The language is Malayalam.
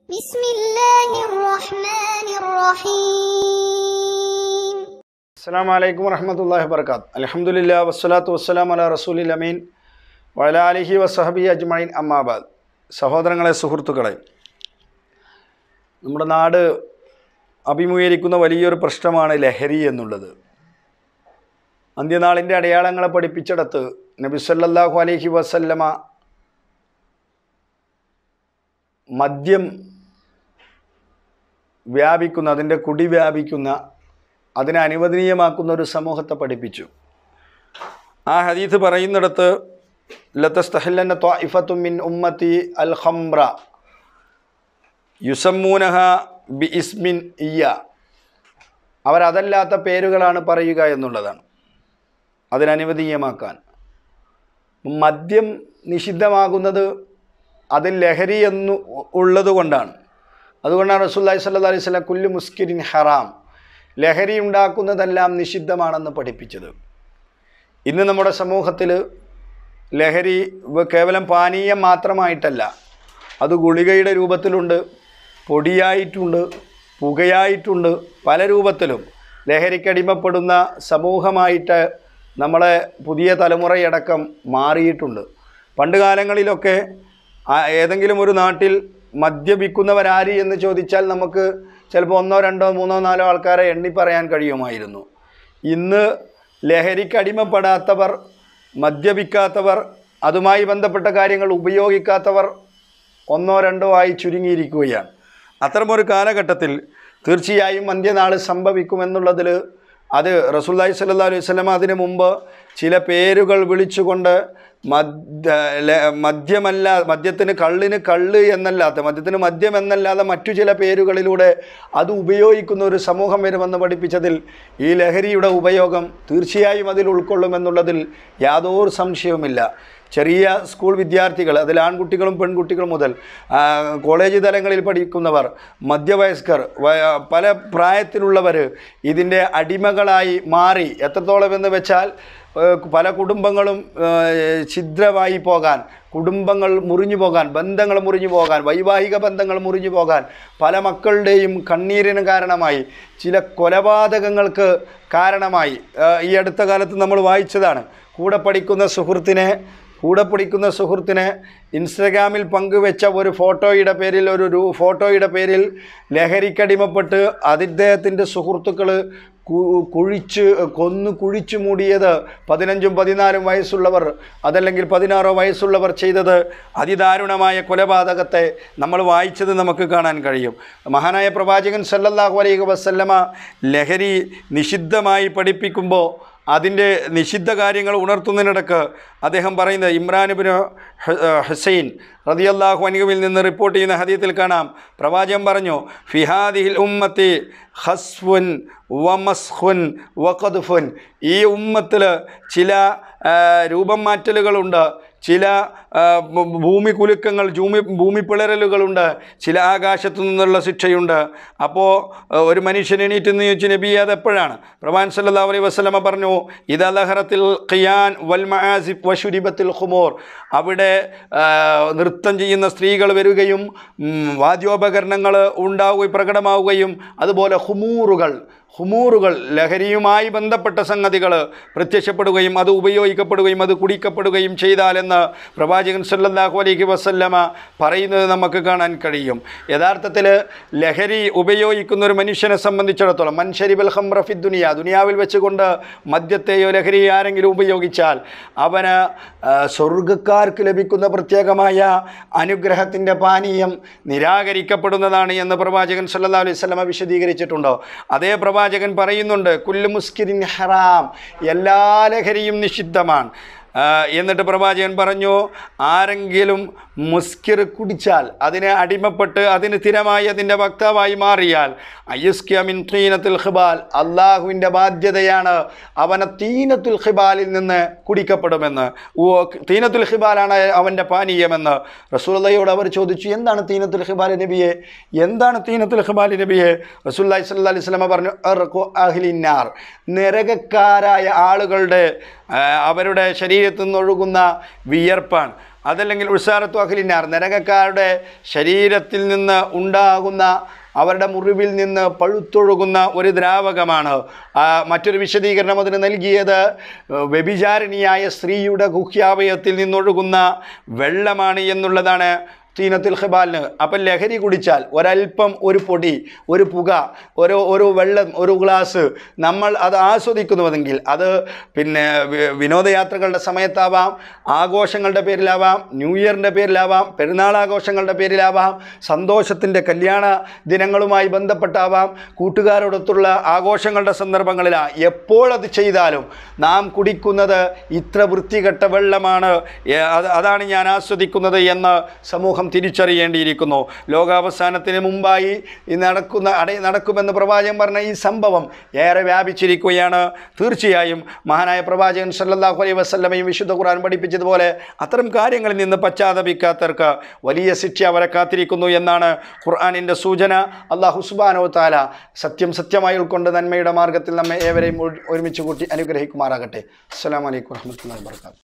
بسم الله الرحمن الرحيم അസ്സാം വലൈക്കും വറഹമത്തല്ലാഹി വർക്കാത്ത് അലഹമുല്ല വസ്സലാത്തു വസ്സലാം അല റസൂലിൽ അമീൻ വല അലിഹി വസഹബി അജ്മൈൻ അമ്മാബാദ് സഹോദരങ്ങളെ സുഹൃത്തുക്കളെ നമ്മുടെ നാട് അഭിമുഖീകരിക്കുന്ന വലിയൊരു പ്രശ്നമാണ് ലഹരി എന്നുള്ളത് അന്ത്യനാളിൻ്റെ അടയാളങ്ങളെ പഠിപ്പിച്ചിടത്ത് നബി സല്ലല്ലാഹു അലൈഹി വസല്ലമ മദ്യം വ്യാപിക്കുന്ന അതിൻ്റെ കുടി വ്യാപിക്കുന്ന അതിനെ അനുവദനീയമാക്കുന്ന ഒരു സമൂഹത്തെ പഠിപ്പിച്ചു ആ ഹദീത്ത് പറയുന്നിടത്ത് ലത്തസ്തഹില്ലന്ന ത്വാഇഫത്തും മിൻ ഉമ്മത്തി അൽ ഖംറ യുസമ്മൂനഹ ബി ഇസ്മിൻ ഇയ അവരതല്ലാത്ത പേരുകളാണ് പറയുക എന്നുള്ളതാണ് അതിനനുവദനീയമാക്കാൻ മദ്യം നിഷിദ്ധമാകുന്നത് അതിൽ ലഹരി എന്ന് ഉള്ളത് കൊണ്ടാണ് അതുകൊണ്ടാണ് റസൂല്ലായി സല്ലാ അലൈഹി സ്വലം കുല്ലു മുസ്കിരിൻ ഹറാം ലഹരി ഉണ്ടാക്കുന്നതെല്ലാം നിഷിദ്ധമാണെന്ന് പഠിപ്പിച്ചത് ഇന്ന് നമ്മുടെ സമൂഹത്തിൽ ലഹരി വ- കേവലം പാനീയം മാത്രമായിട്ടല്ല അത് ഗുളികയുടെ രൂപത്തിലുണ്ട് പൊടിയായിട്ടുണ്ട് പുകയായിട്ടുണ്ട് പല രൂപത്തിലും ലഹരിക്കടിമപ്പെടുന്ന സമൂഹമായിട്ട് നമ്മളെ പുതിയ തലമുറയടക്കം മാറിയിട്ടുണ്ട് പണ്ട് കാലങ്ങളിലൊക്കെ ആ- ഏതെങ്കിലും ഒരു നാട്ടിൽ മദ്യപിക്കുന്നവരാര് എന്ന് ചോദിച്ചാൽ നമുക്ക് ചിലപ്പോൾ ഒന്നോ രണ്ടോ മൂന്നോ നാലോ ആൾക്കാരെ എണ്ണി പറയാൻ കഴിയുമായിരുന്നു ഇന്ന് ലഹരിക്കടിമപ്പെടാത്തവർ മദ്യപിക്കാത്തവർ അതുമായി ബന്ധപ്പെട്ട കാര്യങ്ങൾ ഉപയോഗിക്കാത്തവർ ഒന്നോ രണ്ടോ ആയി ചുരുങ്ങിയിരിക്കുകയാണ് അത്തരമൊരു കാലഘട്ടത്തിൽ തീർച്ചയായും അന്ത്യനാൾ സംഭവിക്കുമെന്നുള്ളതിൽ അത് റസൂല്ലായി സല്ലാ അലൈഹി സ്വലം അതിനു മുമ്പ് ചില പേരുകൾ വിളിച്ചുകൊണ്ട് മദ്യ ല- മദ്യമല്ല മദ്യത്തിന് കള്ളിന് കള്ള് എന്നല്ലാത്ത മദ്യത്തിന് മദ്യം എന്നല്ലാതെ മറ്റു ചില പേരുകളിലൂടെ അത് ഉപയോഗിക്കുന്ന ഒരു സമൂഹം വരുമെന്ന് പഠിപ്പിച്ചതിൽ ഈ ലഹരിയുടെ ഉപയോഗം തീർച്ചയായും അതിൽ ഉൾക്കൊള്ളുമെന്നുള്ളതിൽ യാതൊരു സംശയവുമില്ല ചെറിയ സ്കൂൾ വിദ്യാർത്ഥികൾ അതിൽ ആൺകുട്ടികളും പെൺകുട്ടികളും മുതൽ ആ, കോളേജ് തലങ്ങളിൽ പഠിക്കുന്നവർ മധ്യവയസ്കർ വയ- പല പ്രായത്തിലുള്ളവർ ഇതിൻ്റെ അടിമകളായി മാറി എത്രത്തോളം എന്ന് വെച്ചാൽ ഏഹ്, പല കുടുംബങ്ങളും ഏഹ്, ഛിദ്രമായി പോകാൻ കുടുംബങ്ങൾ മുറിഞ്ഞു പോകാൻ ബന്ധങ്ങൾ മുറിഞ്ഞു പോകാൻ വൈവാഹിക ബന്ധങ്ങൾ മുറിഞ്ഞു പോകാൻ പല മക്കളുടെയും കണ്ണീരിന് കാരണമായി ചില കൊലപാതകങ്ങൾക്ക് കാരണമായി ഏഹ്, ഈ അടുത്ത കാലത്ത് നമ്മൾ വായിച്ചതാണ് കൂടെ പഠിക്കുന്ന സുഹൃത്തിനെ കൂടെ പഠിക്കുന്ന സുഹൃത്തിനെ ഇൻസ്റ്റഗ്രാമിൽ പങ്കുവെച്ച ഒരു ഫോട്ടോയുടെ പേരിൽ ഒരു രൂ ഫോട്ടോയുടെ പേരിൽ ലഹരിക്കടിമപ്പെട്ട് അദ്ദേഹത്തിൻ്റെ സുഹൃത്തുക്കൾ കുഴിച്ച് കൊന്നു കുഴിച്ചു മൂടിയത് പതിനഞ്ചും പതിനാലും വയസ്സുള്ളവർ അതല്ലെങ്കിൽ പതിനാറോ വയസ്സുള്ളവർ ചെയ്തത് അതിദാരുണമായ കൊലപാതകത്തെ നമ്മൾ വായിച്ചത് നമുക്ക് കാണാൻ കഴിയും മഹാനായ പ്രവാചകൻ സല്ലല്ലാഹു അലൈഹി വസല്ലമ ലഹരി നിഷിദ്ധമായി പഠിപ്പിക്കുമ്പോൾ അതിൻ്റെ നിഷിദ്ധ കാര്യങ്ങൾ ഉണർത്തുന്നതിനിടക്ക് അദ്ദേഹം പറയുന്നത് ഇമ്രാനുബിന് ഹുസൈൻ റതിയല്ലാഹു അനികുവിൽ നിന്ന് റിപ്പോർട്ട് ചെയ്യുന്ന ഹദീത്തിൽ കാണാം പ്രവാചകൻ പറഞ്ഞു ഫിഹാദിഹിൽ ഉമ്മത്തി ഹസ്ഫുൻ വമസ്ഹുൻ വഖദ്ഫുൻ ഈ ഉമ്മത്തിൽ ചില ആ, രൂപം മാറ്റലുകളുണ്ട് ചില ആ, ഭൂ- ഭൂമി കുലുക്കങ്ങൾ ഭൂമി ഭൂമി പിളരലുകളുണ്ട് ചില ആകാശത്തു നിന്നുള്ള ശിക്ഷയുണ്ട് അപ്പോൾ ഒരു മനുഷ്യൻ എണീറ്റ് എന്ന് ചോദിച്ചു നബി അത് എപ്പോഴാണ് പ്രവാൻ സല്ലാ അലൈഹി വസ്ലമ പറഞ്ഞു ഇത് അലഹറത്തിൽ ഖിയാൻ വൽ മഹാസിഫ് വഷുരിബത്തിൽ ഖുമോർ അവിടെ ആ, നൃത്തം ചെയ്യുന്ന സ്ത്രീകൾ വരികയും ഉം, വാദ്യോപകരണങ്ങൾ ഉണ്ടാവുകയും പ്രകടമാവുകയും അതുപോലെ ഹുമൂറുകൾ ഹുമൂറുകൾ ലഹരിയുമായി ബന്ധപ്പെട്ട സംഗതികൾ പ്രത്യക്ഷപ്പെടുകയും അത് ഉപയോഗിക്കപ്പെടുകയും അത് കുടിക്കപ്പെടുകയും ചെയ്താലെന്ന് പ്രവാചകൻ സല്ലല്ലാഹു അലൈഹി വസല്ലമ പറയുന്നത് നമുക്ക് കാണാൻ കഴിയും യഥാർത്ഥത്തിൽ ലഹരി ഉപയോഗിക്കുന്ന ഒരു മനുഷ്യനെ സംബന്ധിച്ചിടത്തോളം മൻഷരിബൽ ഹംറഫി ദുനിയ ദുനിയാവിൽ വെച്ചുകൊണ്ട് മദ്യത്തെയോ ലഹരിയോ ആരെങ്കിലും ഉപയോഗിച്ചാൽ അവന് ആ, സ്വർഗ്ഗക്കാർക്ക് ലഭിക്കുന്ന പ്രത്യേകമായ അനുഗ്രഹത്തിൻ്റെ പാനീയം നിരാകരിക്കപ്പെടുന്നതാണ് എന്ന് പ്രവാചകൻ സല്ലല്ലാഹു അലൈഹി വസല്ലമ വിശദീകരിച്ചിട്ടുണ്ടോ അതേ പ്രവാചകൻ പറയുന്നുണ്ട് കുല്ലു മുസ്കിരിൻ ഹറാം എല്ലാ ലഹരിയും നിഷിദ്ധമാണ് ആ, എന്നിട്ട് പ്രവാചകൻ പറഞ്ഞു ആരെങ്കിലും മുസ്കിർ കുടിച്ചാൽ അതിനെ അടിമപ്പെട്ട് അതിന് സ്ഥിരമായി അതിൻ്റെ വക്താവായി മാറിയാൽ അയ്യുസ്കിയ മിൻ തീനത്തുൽ ഖിബാൽ അള്ളാഹുവിൻ്റെ ബാധ്യതയാണ് അവനെ തീനത്തുൽ ഖിബാലിൽ നിന്ന് കുടിക്കപ്പെടുമെന്ന് ഓ തീനത്തുൽ ഖിബാലാണ് അവൻ്റെ പാനീയമെന്ന് റസൂല്ലയോട് അവർ ചോദിച്ചു എന്താണ് തീനത്തുൽ ഖിബാൽ നബിയെ എന്താണ് തീനത്തുൽ ഖിബാൽ നബിയെ റസൂല്ലായി സല്ലല്ലാഹു അലൈഹി വസല്ലമ പറഞ്ഞു അർഖു അഹ്ലിന്നാർ നരകക്കാരായ ആളുകളുടെ ആ, അവരുടെ ശരീരത്തിൽ നിന്നൊഴുകുന്ന വിയർപ്പാണ് അതല്ലെങ്കിൽ ഉത്സാരത്വ അഖിലിനാർ നരകക്കാരുടെ ശരീരത്തിൽ നിന്ന് ഉണ്ടാകുന്ന അവരുടെ മുറിവിൽ നിന്ന് പഴുത്തൊഴുകുന്ന ഒരു ദ്രാവകമാണ് ആ, മറ്റൊരു വിശദീകരണം അതിന് നൽകിയത് വ്യഭിചാരിണിയായ സ്ത്രീയുടെ ഗുഹ്യാവയത്തിൽ നിന്നൊഴുകുന്ന വെള്ളമാണ് എന്നുള്ളതാണ് തീനത്തിൽ ഖിബാലിന് അപ്പം ലഹരി കുടിച്ചാൽ ഒരല്പം ഒരു പൊടി ഒരു പുക ഒരു ഒരു വെള്ളം ഒരു ഗ്ലാസ് നമ്മൾ അത് ആസ്വദിക്കുന്നുവെങ്കിൽ അത് പിന്നെ വി- വിനോദയാത്രകളുടെ സമയത്താവാം ആഘോഷങ്ങളുടെ പേരിലാവാം ന്യൂ ഇയറിൻ്റെ പേരിലാവാം പെരുന്നാൾ ആഘോഷങ്ങളുടെ പേരിലാവാം സന്തോഷത്തിൻ്റെ കല്യാണ ദിനങ്ങളുമായി ബന്ധപ്പെട്ടാവാം കൂട്ടുകാരോടൊത്തുള്ള ആഘോഷങ്ങളുടെ സന്ദർഭങ്ങളിലാണ് എപ്പോൾ അത് ചെയ്താലും നാം കുടിക്കുന്നത് ഇത്ര വൃത്തികെട്ട വെള്ളമാണ് ഏ, അത് അതാണ് ഞാൻ ആസ്വദിക്കുന്നത് എന്ന് സമൂഹം തിരിച്ചറിയേണ്ടിയിരിക്കുന്നു ലോകാവസാനത്തിന് മുമ്പായി ഈ നടക്കുന്ന അട നടക്കുമെന്ന് പ്രവാചകൻ പറഞ്ഞ ഈ സംഭവം ഏറെ വ്യാപിച്ചിരിക്കുകയാണ് തീർച്ചയായും മഹാനായ പ്രവാചകൻ സല്ലല്ലാഹു അലൈഹി വസല്ലമയും വിശുദ്ധ ഖുർആൻ പഠിപ്പിച്ചതുപോലെ അത്തരം കാര്യങ്ങളിൽ നിന്ന് പശ്ചാത്തപിക്കാത്തവർക്ക് വലിയ ശിക്ഷ അവരെ കാത്തിരിക്കുന്നു എന്നാണ് ഖുർആനിൻ്റെ സൂചന അള്ളാഹു സുബാനോ താല സത്യം സത്യമായി ഉൾക്കൊണ്ട് നന്മയുടെ മാർഗത്തിൽ നമ്മെ ഏവരെയും ഒരു- ഒരുമിച്ച് കൂട്ടി അനുഗ്രഹിക്കുമാറാകട്ടെ അസ്സലാമു അലൈക്കും വറഹ്മത്തുള്ളാഹി വാബർക്കാത്തു